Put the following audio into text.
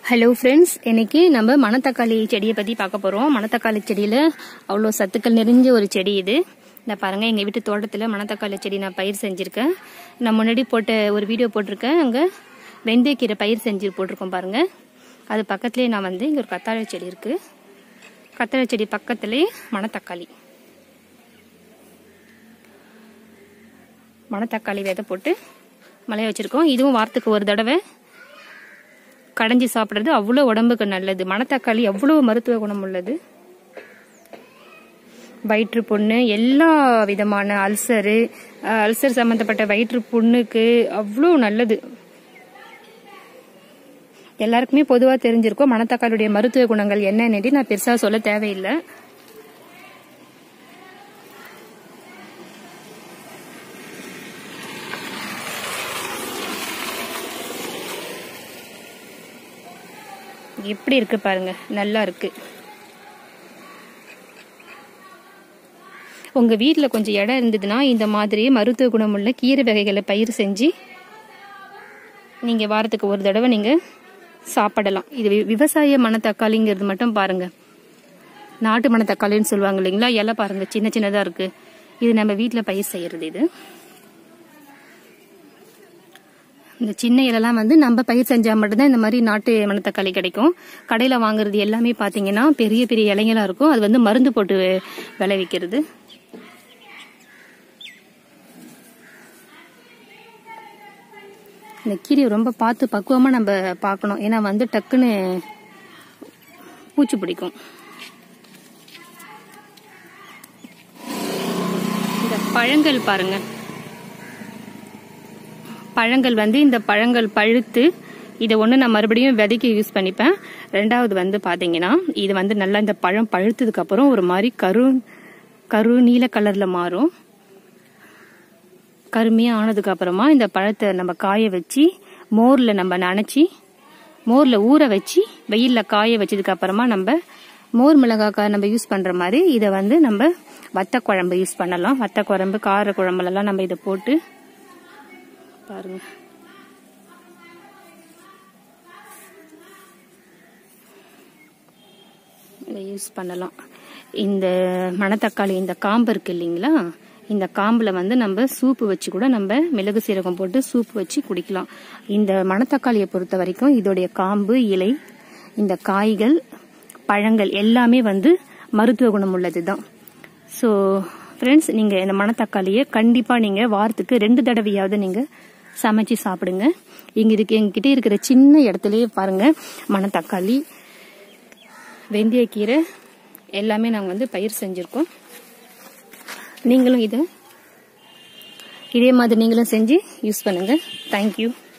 hello friends இன்னைக்கு நம்ம மணத்தக்காளி செடியை பற்றி பார்க்க போகிறோம் மணத்தக்காளி செடியில் அவ்வளோ சத்துக்கள் நிறைஞ்ச ஒரு செடி இது இந்த பாருங்க எங்கள் வீட்டு தோட்டத்தில் மணத்தக்காளி செடி நான் பயிர் செஞ்சுருக்கேன் நான் முன்னாடி போட்ட ஒரு வீடியோ போட்டிருக்கேன் அங்கே வெந்தயக்கீரை பயிர் செஞ்சு போட்டிருக்கோம் பாருங்க அது பக்கத்துலேயே நான் வந்து இங்கே ஒரு கத்தாழை செடி இருக்குது கத்தாழை செடி பக்கத்துலேயே மணத்தக்காளி மணத்தக்காளி விதை போட்டு மலைய வச்சுருக்கோம் இதுவும் வாரத்துக்கு ஒரு தடவை கடைஞ்சி சாப்பிட்றது அவ்வளோ உடம்புக்கு நல்லது மணத்தக்காளி அவ்வளோ மருத்துவ குணம் உள்ளது வயிற்று புண்ணு எல்லா விதமான அல்சரு அஹ், அல்சர் சம்மந்தப்பட்ட வயிற்று புண்ணுக்கு அவ்வளோ நல்லது எல்லாருக்குமே பொதுவாக தெரிஞ்சிருக்கும் மணத்தக்காளியுடைய மருத்துவ குணங்கள் என்னன்னு நான் பெருசாக சொல்ல தேவையில்லை எப்படி இருக்கு பாருங்க நல்லா இருக்கு உங்க வீட்ல கொஞ்சம் இடம் இருந்ததுன்னா இந்த மாதிரி மருத்துவ குணமுள்ள கீரை வகைகளை பயிர் செஞ்சு நீங்க வாரத்துக்கு ஒரு தடவை நீங்க சாப்பிடலாம் இது வி- விவசாய மணத்தக்காளிங்கிறது மட்டும் பாருங்க நாட்டு மணத்தக்காளின்னு சொல்லுவாங்க இல்லைங்களா இலை பாருங்க சின்ன சின்னதா இருக்கு இது நம்ம வீட்ல பயிர் செய்யறது இது இந்த சின்ன இலெல்லாம் வந்து நம்ம பயிர் செஞ்சா மட்டும்தான் இந்த மாதிரி நாட்டு மணத்தக்காளி கிடைக்கும் கடையில வாங்குறது எல்லாமே பாத்தீங்கன்னா பெரிய பெரிய இலைங்களா இருக்கும் அது வந்து மருந்து போட்டு விளைவிக்கிறது இந்த கீரையை ரொம்ப பார்த்து பக்குவமா நம்ம பார்க்கணும் ஏன்னா வந்து டக்குன்னு பூச்சி பிடிக்கும் இந்த பழங்கள் பாருங்க பழங்கள் வந்து இந்த பழங்கள் பழுத்து இதை ஒன்று நான் மறுபடியும் விதைக்கு யூஸ் பண்ணிப்பேன் ரெண்டாவது வந்து பார்த்தீங்கன்னா இது வந்து நல்லா இந்த பழம் பழுத்ததுக்கு அப்புறம் ஒரு மாதிரி கரு கரு நீல கலரில் மாறும் கருமையாக ஆனதுக்கு அப்புறமா இந்த பழத்தை நம்ம காய வச்சு மோரில் நம்ம நனைச்சி மோரில் ஊற வச்சு வெயிலில் காய வச்சதுக்கு அப்புறமா நம்ம மோர் மிளகாக்காய் நம்ம யூஸ் பண்ணுற மாதிரி இதை வந்து நம்ம வத்த குழம்பு யூஸ் பண்ணலாம் வத்த குழம்பு கார குழம்புலலாம் நம்ம இதை போட்டு பாருங்க இதை யூஸ் பண்ணலாம் இந்த மணத்தக்காளி இந்த காம்பு இருக்கு இல்லைங்களா இந்த காம்பில் வந்து நம்ம சூப்பு வச்சு கூட நம்ம மிளகு சீரகம் போட்டு சூப்பு வச்சு குடிக்கலாம் இந்த மணத்தக்காளியை பொறுத்த வரைக்கும் இதோடைய காம்பு இலை இந்த காய்கள் பழங்கள் எல்லாமே வந்து மருத்துவ குணம் உள்ளது தான் ஸோ ஃப்ரெண்ட்ஸ் நீங்கள் இந்த மணத்தக்காளியை கண்டிப்பாக நீங்கள் வாரத்துக்கு ரெண்டு தடவையாவது நீங்கள் சமைச்சு சாப்பிடுங்க இங்கே இருக்கு எங்ககிட்ட இருக்கிற சின்ன இடத்துலயே பாருங்க மணத்தக்காளி வெந்தயக்கீரை எல்லாமே நாங்கள் வந்து பயிர் செஞ்சுருக்கோம் நீங்களும் இதை இதே மாதிரி நீங்களும் செஞ்சு யூஸ் பண்ணுங்க தேங்க்யூ